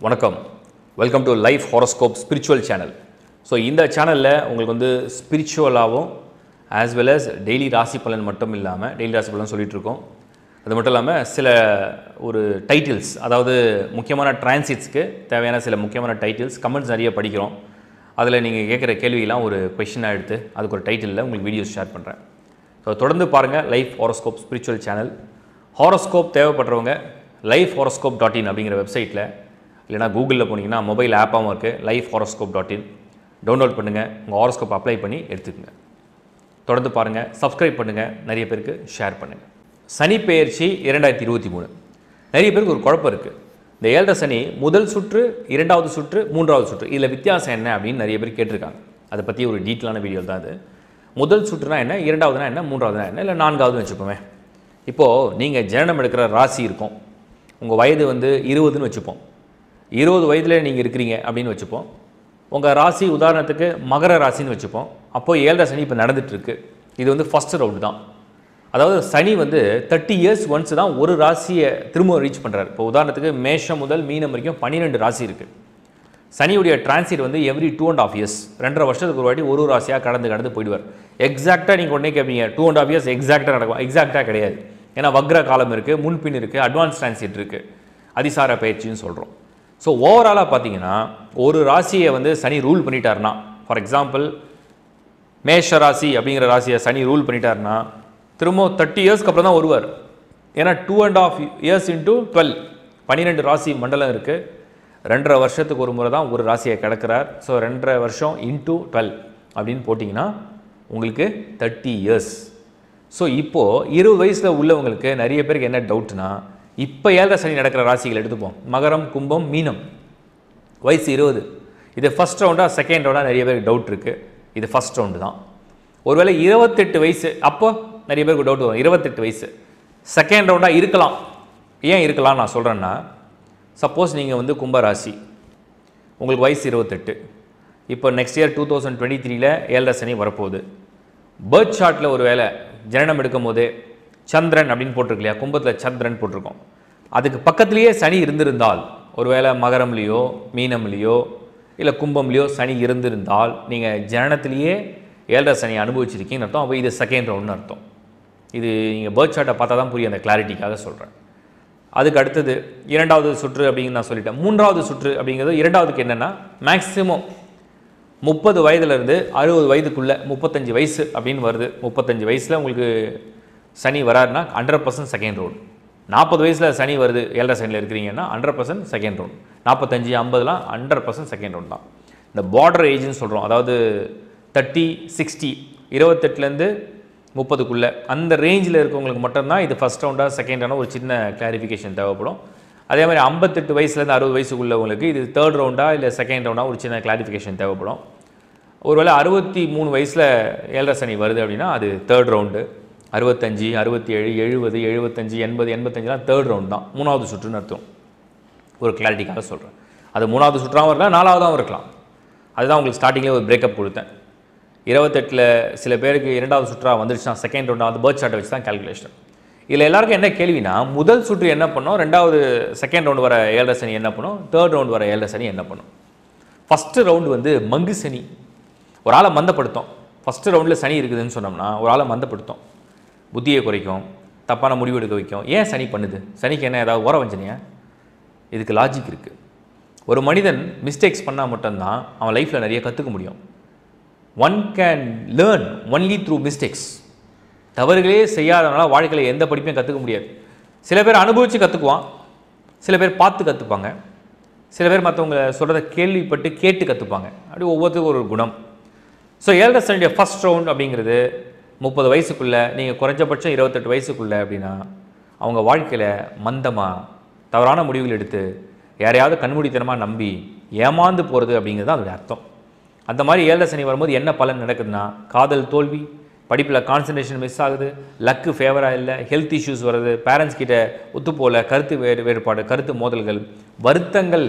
வணக்கம் welcome to life horoscope spiritual channel so இந்த சேனலில் உங்களுக்கு வந்து ஸ்பிரிச்சுவலாகவும் ஆஸ் வெல் as டெய்லி ராசி பலன் மட்டும் இல்லாமல் டெய்லி ராசி பலன் சொல்லிட்டு இருக்கோம் அது மட்டும் இல்லாமல் சில ஒரு டைட்டில்ஸ் அதாவது முக்கியமான டிரான்சிட்ஸ்க்கு தேவையான சில முக்கியமான டைட்டில்ஸ் கமெண்ட்ஸ் நிறைய படிக்கிறோம் அதில் நீங்கள் கேட்குற கேள்வியெல்லாம் ஒரு கொஷினாக எடுத்து அதுக்கு ஒரு டைட்டிலில் உங்களுக்கு வீடியோஸ் ஷேர் பண்ணுறேன் ஸோ தொடர்ந்து பாருங்கள் life horoscope spiritual channel horoscope தேவைப்படுறவங்க லைஃப் ஹாரோஸ்கோப் டாட் இன் அப்படிங்கிற வெப்சைட்டில் இல்லைனா கூகுளில் போனீங்கன்னா மொபைல் ஆப்பாகவும் இருக்குது life horoscope dot in download பண்ணுங்கள் உங்கள் ஹாரோஸ்கோப் அப்ளை பண்ணி எடுத்துக்கோங்க தொடர்ந்து பாருங்கள் சப்ஸ்கிரைப் பண்ணுங்கள் நிறைய பேருக்கு ஷேர் பண்ணுங்கள் சனி பெயர்ச்சி இரண்டாயிரத்தி இருபத்தி மூணு நிறைய பேருக்கு ஒரு குழப்பம் இருக்குது இந்த ஏழரை சனி முதல் சுற்று இரண்டாவது சுற்று மூன்றாவது சுற்று இதில் வித்தியாசம் என்ன அப்படின்னு நிறைய பேர் கேட்டிருக்காங்க அதை பற்றி ஒரு டீட்டெயிலான வீடியோ தான் அது முதல் சுற்றுனா என்ன இரண்டாவதுனா என்ன மூன்றாவதுனா என்ன இல்லை நான்காவதுன்னு வச்சுப்போமே இப்போது நீங்கள் ஜனனம் எடுக்கிற ராசி இருக்கும் உங்கள் வயது வந்து இருபதுன்னு வச்சுப்போம் இருபது வயதில் நீங்கள் இருக்கிறீங்க அப்படின்னு வச்சுப்போம் உங்கள் ராசி உதாரணத்துக்கு மகர ராசின்னு வச்சுப்போம் அப்போது ஏழரை சனி இப்போ நடந்துகிட்ருக்கு இது வந்து ஃபஸ்ட் ரவுண்டு தான் அதாவது சனி வந்து தேர்ட்டி இயர்ஸ் ஒன்ஸ் தான் ஒரு ராசியை திரும்ப ரீச் பண்ணுறாரு இப்போ உதாரணத்துக்கு மேஷம் முதல் மீனம் வரைக்கும் பன்னிரெண்டு ராசி இருக்குது சனியுடைய டிரான்சிட் வந்து every two and half years ரெண்டரை வருஷத்துக்கு ஒரு வாட்டி ஒரு ஒரு ராசியாக கடந்து கடந்து போயிடுவார் எக்ஸாக்டாக நீங்கள் உடனே கேட்பீங்க டூ அண்ட் ஆஃப் இயர்ஸ் எக்ஸாக்டாக நடக்கும் எக்ஸாக்டாக கிடையாது ஏன்னா வக்ர காலம் இருக்குது முன்பின் இருக்குது அட்வான்ஸ் டிரான்சிட் இருக்குது அதிசார பயிற்சின்னு சொல்கிறோம் ஸோ ஓவராலாக பார்த்தீங்கன்னா ஒரு ராசியை வந்து சனி ரூல் பண்ணிட்டாருன்னா ஃபார் எக்ஸாம்பிள் மேஷ ராசி அப்படிங்கிற ராசியை சனி ரூல் பண்ணிட்டாருன்னா திரும்ப தேர்ட்டி இயர்ஸ்க்கு அப்புறம் தான் வருவார் ஏன்னா two and half years into twelve பன்னிரெண்டு ராசி மண்டலம் இருக்குது ரெண்டரை வருஷத்துக்கு ஒரு முறை தான் ஒரு ராசியை கிடக்கிறார் ஸோ ரெண்டரை வருஷம் இன்ட்டு டுவெல் அப்படின்னு போட்டிங்கன்னா உங்களுக்கு தேர்ட்டி இயர்ஸ் ஸோ இப்போது இருபது வயசில் உள்ளவங்களுக்கு நிறைய பேருக்கு என்ன டவுட்னா இப்போ ஏழரை சனி நடக்கிற ராசிகள் எடுத்துப்போம் மகரம் கும்பம் மீனம் வயசு இருபது இது ஃபஸ்ட் ரவுண்டாக செகண்ட் ரவுண்டாக நிறைய பேருக்கு டவுட் இருக்குது இது ஃபஸ்ட் ரவுண்டு தான் ஒருவேளை இருபத்தெட்டு வயசு அப்போ நிறைய பேருக்கு டவுட் வரும் இருபத்தெட்டு வயசு செகண்ட் ரவுண்டாக இருக்கலாம் ஏன் இருக்கலாம் நான் சொல்கிறேன்னா சப்போஸ் நீங்கள் வந்து கும்பராசி உங்களுக்கு வயசு இருபத்தெட்டு இப்போ next year two thousand twenty த்ரீல ஏழரை சனி வரப்போகுது பேர்த் ஷார்ட்டில் ஒரு வேளை ஜனனம் எடுக்கும் போதே சந்திரன் அப்படின்னு போட்டிருக்கு இல்லையா கும்பத்தில் சந்திரன் போட்டிருக்கோம் அதுக்கு பக்கத்துலேயே சனி இருந்திருந்தால் ஒருவேளை மகரம்லேயோ மீனம்லேயோ இல்லை கும்பம்லேயோ சனி இருந்திருந்தால் நீங்கள் ஜனனத்திலேயே ஏழரை சனி அனுபவிச்சிருக்கீங்கன்னு அர்த்தம் அப்போ இது செகண்ட் ரவுண்ட்னு அர்த்தம் இது நீங்கள் பேர்த் சார்ட்டை பார்த்தா தான் புரியும் அந்த கிளாரிட்டிக்காக சொல்கிறேன் அதுக்கு அடுத்தது இரண்டாவது சுற்று அப்படின்னு நான் சொல்லிட்டேன் மூன்றாவது சுற்று அப்படிங்கிறது இரண்டாவதுக்கு என்னென்னா மேக்ஸிமம் முப்பது வயதுலேருந்து அறுபது வயதுக்குள்ளே முப்பத்தஞ்சு வயசு அப்படின்னு வருது முப்பத்தஞ்சு வயசில் உங்களுக்கு சனி வராருன்னா ஹண்ட்ரட் பர்சன்ட் செகண்ட் ரவுண்ட் நாற்பது வயசில் சனி வருது ஏழரை சனியில் இருக்கிறீங்கன்னா ஹண்ட்ரட் பர்சன்ட் செகண்ட் ரவுண்ட் நாற்பத்தஞ்சு ஐம்பதுலாம் ஹண்ட்ரட் பர்சன்ட் செகண்ட் ரவுண்ட் தான் இந்த பார்டர் ஏஜ்னு சொல்கிறோம் அதாவது தேர்ட்டி சிக்ஸ்டி இருபத்தெட்டுலேருந்து முப்பதுக்குள்ளே அந்த ரேஞ்சில் இருக்கவங்களுக்கு மட்டும்தான் இது ஃபஸ்ட் ரவுண்டாக செகண்ட் ரவுண்டாக ஒரு சின்ன கிளாரிஃபிகேஷன் தேவைப்படும் அதே மாதிரி ஐம்பத்தெட்டு வயசுலேருந்து அறுபது வயசுக்குள்ளவங்களுக்கு இது தேர்ட் ரவுண்டாக இல்லை செகண்ட் ரவுண்டாக ஒரு சின்ன கிளாரிஃபிகேஷன் தேவைப்படும் ஒருவேளை அறுபத்தி மூணு வயசில் ஏழரை சனி வருது அப்படின்னா அது தேர்ட் ரவுண்டு அறுபத்தஞ்சு அறுபத்தி ஏழு எழுபது எழுபத்தஞ்சு எண்பது எண்பத்தஞ்சுலாம் தேர்ட் ரவுண்ட் தான் மூணாவது சுற்றுன்னு அர்த்தம் ஒரு கிளாரிட்டிக்காக சொல்கிறேன் அது மூணாவது சுற்றாகவும் இருக்கலாம் நாலாவதாகவும் இருக்கலாம் அதுதான் உங்களுக்கு ஸ்டார்டிங்லேயே ஒரு பிரேக்கப் கொடுத்தேன் இருபத்தெட்டில் சில பேருக்கு இரண்டாவது சுற்றா வந்துருச்சுன்னா செகண்ட் ரவுண்டாவது பேர்த் சார்ட்டை வச்சு தான் கேல்குலேஷன் இதில் எல்லாருக்கும் என்ன கேள்வினா முதல் சுற்று என்ன பண்ணோம் ரெண்டாவது செகண்ட் ரவுண்டு வர ஏழரை சனி என்ன பண்ணும் தேர்ட் ரவுண்டு வர ஏழரை சனி என்ன பண்ணும் ஃபஸ்ட்டு ரவுண்டு வந்து மங்கு சனி ஒரு ஆளை மந்தப்படுத்தும் ஃபஸ்ட்டு ரவுண்டில் சனி இருக்குதுன்னு சொன்னோம்னா ஒரு ஆளை மந்தப்படுத்தும் புத்தியை குறைக்கும் தப்பான முடிவு எடுக்க வைக்கும் ஏன் சனி பண்ணுது சனிக்கு என்ன ஏதாவது ஓர வஞ்சனையா இதுக்கு லாஜிக் இருக்குது ஒரு மனிதன் மிஸ்டேக்ஸ் பண்ணால் மட்டும்தான் அவன் லைஃப்பில் நிறைய கற்றுக்க முடியும் one can learn only through mistakes தவறுகளே செய்யாதனால வாழ்க்கையில் எந்த படிப்பையும் கற்றுக்க முடியாது சில பேர் அனுபவித்து கற்றுக்குவான் சில பேர் பார்த்து கற்றுப்பாங்க சில பேர் மற்றவங்க சொல்கிறத கேள்விப்பட்டு கேட்டு கற்றுப்பாங்க அப்படி ஒவ்வொருத்தருக்கும் ஒரு குணம் ஸோ ஏழரை சனியுடைய ஃபஸ்ட் ரவுண்ட் அப்படிங்கிறது முப்பது வயசுக்குள்ளே நீங்கள் குறைஞ்சபட்சம் இருபத்தெட்டு வயசுக்குள்ளே அப்படின்னா அவங்க வாழ்க்கையில் மந்தமாக தவறான முடிவுகள் எடுத்து யாரையாவது கண்மூடித்தனமாக நம்பி ஏமாந்து போகிறது அப்படிங்கிறது தான் அதோடைய அர்த்தம் அந்த மாதிரி ஏழரை சனி வரும்போது என்ன பலன் நடக்குதுன்னா காதல் தோல்வி படிப்பில் கான்சன்ட்ரேஷன் மிஸ் ஆகுது லக்கு ஃபேவராக இல்லை ஹெல்த் இஷ்யூஸ் வருது பேரண்ட்ஸ் கிட்ட ஒத்துப்போல கருத்து வேறு வேறுபாடு கருத்து மோதல்கள் வருத்தங்கள்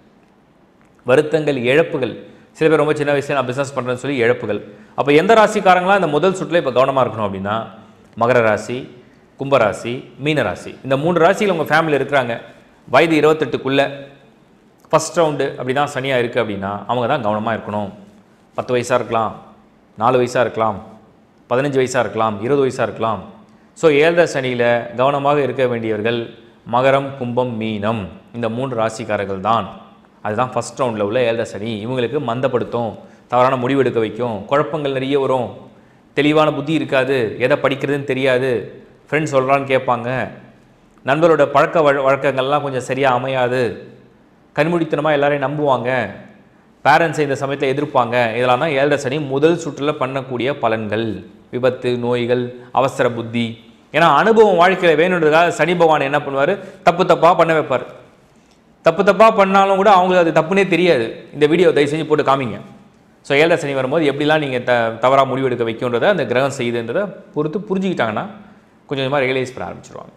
வருத்தங்கள் இழப்புகள் சில பேர் ரொம்ப சின்ன வயசுல நான் பிஸ்னஸ் பண்ணுறேன்னு சொல்லி இழப்புகள் அப்போ எந்த ராசிக்காரங்களாம் இந்த முதல் சுற்றில் இப்போ கவனமாக இருக்கணும் அப்படின்னா மகர ராசி கும்பராசி மீன ராசி இந்த மூன்று ராசியில் உங்கள் ஃபேமிலி இருக்கிறாங்க வயது இருபத்தெட்டுக்குள்ளே ஃபஸ்ட் ரவுண்டு அப்படி தான் சனியாக இருக்குது அப்படின்னா அவங்க தான் கவனமாக இருக்கணும் பத்து வயசாக இருக்கலாம் நாலு வயசாக இருக்கலாம் பதினஞ்சு வயசாக இருக்கலாம் இருபது வயசாக இருக்கலாம் ஸோ ஏழரை சனியில் கவனமாக இருக்க வேண்டியவர்கள் மகரம் கும்பம் மீனம் இந்த மூன்று ராசிக்காரர்கள் தான் அதுதான் ஃபஸ்ட் ரவுண்டில் உள்ள ஏழரை சனி இவங்களுக்கு மந்தப்படுத்தும் தவறான முடிவெடுக்க வைக்கும் குழப்பங்கள் நிறைய வரும் தெளிவான புத்தி இருக்காது எதை படிக்கிறதுன்னு தெரியாது ஃப்ரெண்ட்ஸ் சொல்கிறான்னு கேட்பாங்க நண்பரோட பழக்க வழ வழக்கங்கள்லாம் கொஞ்சம் சரியாக அமையாது கண்மூடித்தனமாக எல்லாரையும் நம்புவாங்க பேரண்ட்ஸை இந்த சமயத்தில் எதிர்ப்பாங்க இதெல்லாம் தான் ஏழரை சனி முதல் சுற்றில் பண்ணக்கூடிய பலன்கள் விபத்து நோய்கள் அவசர புத்தி ஏன்னா அனுபவம் வாழ்க்கையில் வேணுன்றதுக்காக சனி பகவான் என்ன பண்ணுவார் தப்பு தப்பாக பண்ண வைப்பார் தப்பு தப்பாக பண்ணாலும் கூட அவங்களுக்கு அது தப்புனே தெரியாது இந்த வீடியோ தயவு செஞ்சு போட்டு காமிங்க ஸோ ஏழரை சனி வரும்போது எப்படிலாம் நீங்கள் த தவறாக முடிவெடுக்க வைக்குன்றதை அந்த கிரகம் செய்யுதுன்றதை பொறுத்து புரிஞ்சுக்கிட்டாங்கன்னா கொஞ்சம் கொஞ்சமாக ரியலைஸ் பண்ண ஆரம்பிச்சிருவாங்க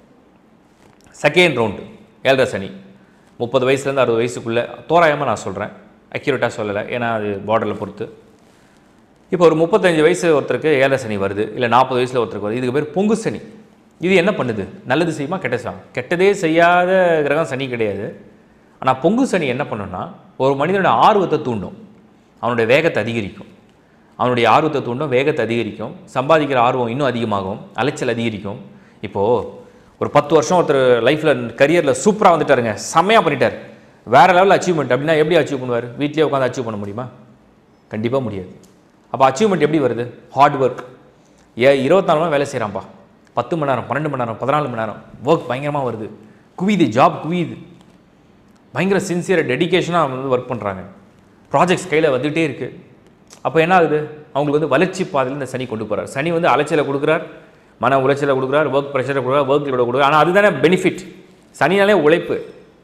செகண்ட் ரவுண்டு ஏழரை சனி முப்பது வயசுலேருந்து அறுபது வயசுக்குள்ளே தோராயமாக நான் சொல்கிறேன் அக்யூரேட்டாக சொல்லலை ஏன்னா அது பார்டரில் பொறுத்து இப்போ ஒரு முப்பத்தஞ்சு வயசு ஒருத்தருக்கு ஏழரை சனி வருது இல்லை நாற்பது வயசில் ஒருத்தருக்கு வருது இதுக்கு பேர் பொங்கு சனி இது என்ன பண்ணுது நல்லது செய்யுமா கெட்ட செய்யுமா கெட்டதே செய்யாத கிரகம் சனி கிடையாது ஆனால் பொங்கு சனி என்ன பண்ணுன்னா ஒரு மனிதனோட ஆர்வத்தை தூண்டும் அவனுடைய வேகத்தை அதிகரிக்கும் அவனுடைய ஆர்வத்தை தூண்டும் வேகத்தை அதிகரிக்கும் சம்பாதிக்கிற ஆர்வம் இன்னும் அதிகமாகும் அலைச்சல் அதிகரிக்கும் இப்போது ஒரு பத்து வருஷம் ஒருத்தர் லைஃப்பில் கரியரில் சூப்பராக வந்துட்டாருங்க செம்மையாக பண்ணிட்டார் வேறு லெவலில் அச்சீவ்மெண்ட் அப்படின்னா எப்படி அச்சீவ் பண்ணுவார் வீட்லேயே உட்காந்து அச்சீவ் பண்ண முடியுமா கண்டிப்பாக முடியாது அப்போ அச்சீவ்மெண்ட் எப்படி வருது ஹார்ட் ஒர்க் ஏ இருபத்தாலு மணி நேரம் வேலை செய்கிறான்ப்பா பத்து மணி நேரம் பன்னெண்டு மணி நேரம் பதினாலு மணி நேரம் ஒர்க் பயங்கரமாக வருது குவியுது ஜாப் குவியுது பயங்கர சின்சியராக டெடிகேஷனாக வந்து ஒர்க் பண்ணுறாங்க ப்ராஜெக்ட்ஸ் கையில் வந்துகிட்டே இருக்குது அப்போ என்ன ஆகுது அவங்களுக்கு வந்து வளர்ச்சி பாதையில் இந்த சனி கொண்டு போகிறார் சனி வந்து அலைச்சலை கொடுக்குறார் மன உளைச்சலை கொடுக்குறார் ஒர்க் ப்ரெஷரை கொடுக்குறார் ஒர்க் லோட கொடுக்குறார் ஆனால் அதுதானே பெனிஃபிட் சனினாலே உழைப்பு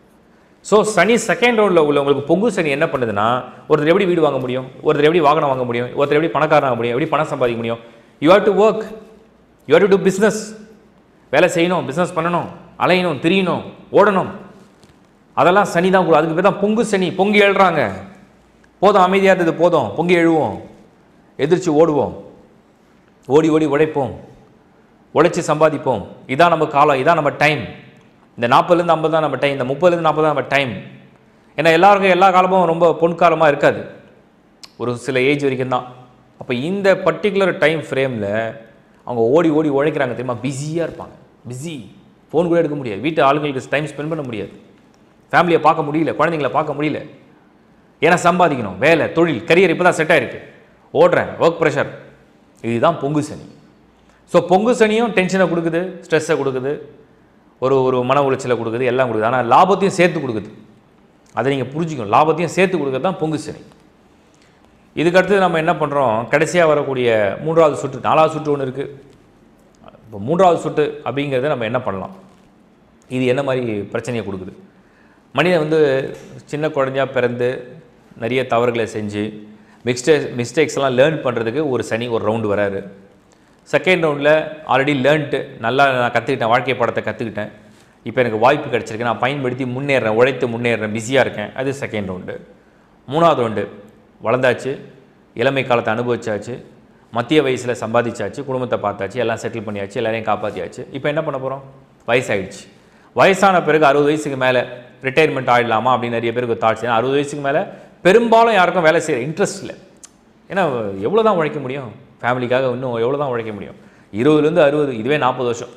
ஸோ சனி செகண்ட் ரவுண்டில் உள்ளவங்களுக்கு பொங்கு சனி என்ன பண்ணுதுன்னா ஒருத்தர் எப்படி வீடு வாங்க முடியும் ஒருத்தர் எப்படி வாகனம் வாங்க முடியும் ஒருத்தர் எப்படி பணக்காரன் ஆக முடியும் எப்படி பணம் சம்பாதிக்க முடியும் you have to work you have to do business வேலை செய்யணும் பிஸ்னஸ் பண்ணணும் அலையணும் திரியணும் ஓடணும் அதெல்லாம் சனி தான் கூட அதுக்கு பேர் தான் பொங்கு சனி பொங்கி எழுறாங்க போதும் அமைதியாக இருந்தது போதும் பொங்கி எழுவோம் எதிர்த்து ஓடுவோம் ஓடி ஓடி உழைப்போம் உழைச்சி சம்பாதிப்போம் இதான் நம்ம காலம் இதான் நம்ம டைம் இந்த நாற்பதுலேருந்து ஐம்பது தான் நம்ம டைம் இந்த முப்பதுலேருந்து நாற்பது தான் நம்ம டைம் ஏன்னா எல்லாருக்கும் எல்லா காலமும் ரொம்ப பொன்காலமாக இருக்காது ஒரு சில ஏஜ் வரைக்கும் தான் அப்போ இந்த பர்டிகுலர் டைம் ஃப்ரேமில் அவங்க ஓடி ஓடி உழைக்கிறாங்க தெரியுமா பிஸியாக இருப்பாங்க பிஸி ஃபோன் கூட எடுக்க முடியாது வீட்டு ஆளுங்களுக்கு டைம் ஸ்பெண்ட் பண்ண முடியாது ஃபேமிலியை பார்க்க முடியல குழந்தைங்கள பார்க்க முடியல ஏன்னா சம்பாதிக்கணும் வேலை தொழில் கரியர் இப்போ தான் செட் ஆயிருக்கு ஓடுறேன் ஒர்க் ப்ரெஷர் இதுதான் பொங்கு சனி ஸோ பொங்கு சனியும் டென்ஷனை கொடுக்குது ஸ்ட்ரெஸ்ஸை கொடுக்குது ஒரு ஒரு மன உளைச்சலை கொடுக்குது எல்லாம் கொடுக்குது ஆனால் லாபத்தையும் சேர்த்து கொடுக்குது அதை நீங்கள் புரிஞ்சுக்கணும் லாபத்தையும் சேர்த்து கொடுக்குறது தான் பொங்கு சனி இதுக்கடுத்து நம்ம என்ன பண்ணுறோம் கடைசியாக வரக்கூடிய மூன்றாவது சுற்று நாலாவது சுற்று ஒன்று இருக்குது இப்போ மூன்றாவது சுற்று அப்படிங்கிறத நம்ம என்ன பண்ணலாம் இது என்ன மாதிரி பிரச்சனையை கொடுக்குது மனிதன் வந்து சின்ன குழந்தையா பிறந்து நிறைய தவறுகளை செஞ்சு மிஸ்டே மிஸ்டேக்ஸ்லாம் லேர்ன் பண்ணுறதுக்கு ஒரு சனி ஒரு ரவுண்டு வராரு செகண்ட் ரவுண்டில் ஆல்ரெடி லேர்ன்ட்டு நல்லா நான் கற்றுக்கிட்டேன் வாழ்க்கை பாடத்தை கற்றுக்கிட்டேன் இப்போ எனக்கு வாய்ப்பு கிடச்சிருக்கு நான் பயன்படுத்தி முன்னேறேன் உழைத்து முன்னேறேன் பிஸியாக இருக்கேன் அது செகண்ட் ரவுண்டு மூணாவது ரவுண்டு வளர்ந்தாச்சு இளமை காலத்தை அனுபவிச்சாச்சு மத்திய வயசில் சம்பாதிச்சாச்சு குடும்பத்தை பார்த்தாச்சு எல்லாம் செட்டில் பண்ணியாச்சு எல்லாரையும் காப்பாற்றியாச்சு இப்போ என்ன பண்ண போகிறோம் வயசாயிடுச்சு வயசான பிறகு அறுபது வயசுக்கு மேலே ரிட்டையர்மெண்ட் ஆகிடலாமா அப்படின்னு நிறைய பேருக்கு தாட்ஸ் ஏன்னா அறுபது வயசுக்கு மேலே பெரும்பாலும் யாருக்கும் வேலை செய்கிற இன்ட்ரெஸ்ட் இல்லை ஏன்னா எவ்வளோ தான் உழைக்க முடியும் ஃபேமிலிக்காக இன்னும் எவ்வளோ தான் உழைக்க முடியும் இருபதுலேருந்து அறுபது இதுவே நாற்பது வருஷம்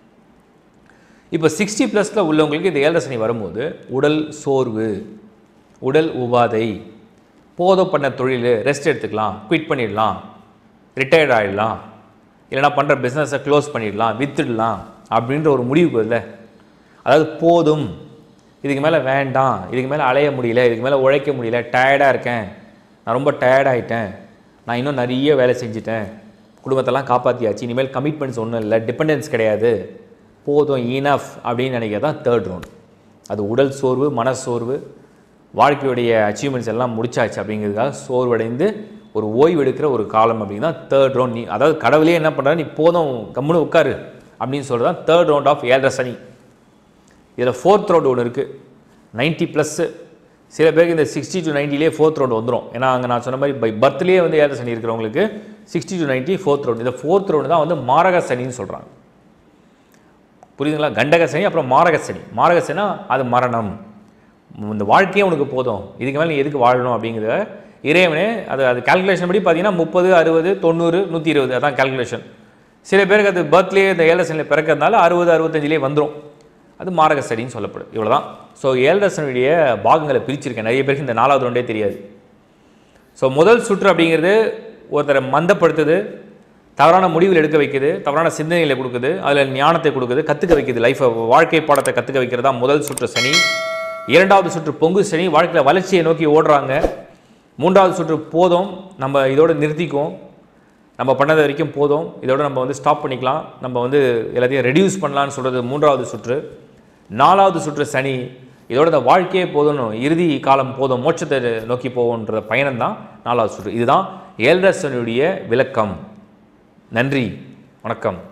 இப்போ சிக்ஸ்டி ப்ளஸில் உள்ளவங்களுக்கு இந்த ஏழரை சனி வரும்போது உடல் சோர்வு உடல் உபாதை போதும் பண்ண தொழில் ரெஸ்ட் எடுத்துக்கலாம் குவிட் பண்ணிடலாம் ரிட்டையர்ட் ஆகிடலாம் இல்லைனா பண்ணுற பிஸ்னஸை க்ளோஸ் பண்ணிடலாம் வித்துடலாம் அப்படின்ற ஒரு முடிவுக்கு இல்லை அதாவது போதும் இதுக்கு மேலே வேண்டாம் இதுக்கு மேலே அலைய முடியல இதுக்கு மேலே உழைக்க முடியல டயர்டாக இருக்கேன் நான் ரொம்ப டயர்டாயிட்டேன் நான் இன்னும் நிறைய வேலை செஞ்சுட்டேன் குடும்பத்தெல்லாம் காப்பாற்றியாச்சு இனிமேல் கமிட்மெண்ட்ஸ் ஒன்றும் இல்லை டிபெண்டன்ஸ் கிடையாது போதும் ஈனஃப் அப்படின்னு நினைக்கிறது தான் தேர்ட் ரவுண்ட் அது உடல் சோர்வு மனசோர்வு வாழ்க்கையுடைய அச்சீவ்மெண்ட்ஸ் எல்லாம் முடிச்சாச்சு அப்படிங்கிறதுக்காக சோர்வடைந்து ஒரு ஓய்வு எடுக்கிற ஒரு காலம் அப்படின்னு தான் தேர்ட் ரவுண்ட் நீ அதாவது கடவுளே என்ன பண்ணுறாரு நீ போதும் கம்முன்னு உட்காரு அப்படின்னு சொல்கிறது தான் தேர்ட் ரவுண்ட் ஆஃப் ஏழரை சனி இதில் ஃபோர்த் ரவுண்டு ஒன்று இருக்குது நைன்ட்டி ப்ளஸ்ஸு சில பேருக்கு இந்த சிக்ஸ்டி டு நைன்ட்டிலே ஃபோர்த் ரவுண்டு வந்துடும் ஏன்னா அங்கே நான் சொன்ன மாதிரி பை பர்த்லேயே வந்து ஏழரை சனி இருக்கிறவங்களுக்கு sixty to ninety fourth round இந்த ஃபோர்த் ரவுண்டு தான் வந்து மாரக சனின்னு சொல்கிறாங்க புரியுதுங்களா கண்டக சனி அப்புறம் மாரக சனி மாரக சனினா அது மரணம் இந்த வாழ்க்கையே உனக்கு போதும் இதுக்கு மேலே நீ எதுக்கு வாழணும் அப்படிங்கிறத இறைவனே அது அது கால்குலேஷன் படி பார்த்தீங்கன்னா முப்பது அறுபது தொண்ணூறு நூற்றி இருபது அதான் கால்குலேஷன் சில பேருக்கு அது பர்த்லேயே இந்த ஏழரசனில் பிறக்கிறதுனால அறுபது அறுபத்தஞ்சிலே வந்துடும் அது மாரக சடின்னு சொல்லப்படும் இவ்வளவுதான் ஸோ ஏழரசனுடைய பாகங்களை பிரிச்சிருக்கேன் நிறைய பேருக்கு இந்த நாலாவது ஒன்றே தெரியாது ஸோ முதல் சுற்று அப்படிங்கிறது ஒருத்தரை மந்தப்படுத்துது தவறான முடிவில் எடுக்க வைக்குது தவறான சிந்தனைகளை கொடுக்குது அதில் ஞானத்தை கொடுக்குது கற்றுக்க வைக்குது லைஃப்பை வாழ்க்கை பாடத்தை கற்றுக்க வைக்கிறது தான் முதல் சுற்று சனி இரண்டாவது சுற்று பொங்கு சனி வாழ்க்கையில் வளர்ச்சியை நோக்கி ஓடுறாங்க மூன்றாவது சுற்று போதும் நம்ம இதோட நிறுத்திக்குவோம் நம்ம பண்ணது வரைக்கும் போதும் இதோட நம்ம வந்து ஸ்டாப் பண்ணிக்கலாம் நம்ம வந்து எல்லாத்தையும் ரெடியூஸ் பண்ணலாம்னு சொல்கிறது மூன்றாவது சுற்று நாலாவது சுற்று சனி இதோட இந்த வாழ்க்கையே போதும்னு இறுதி காலம் போதும் மோட்சத்தை நோக்கி போகுன்ற பயணம் தான் நாலாவது சுற்று இதுதான் ஏழரசனுடைய விளக்கம் நன்றி வணக்கம்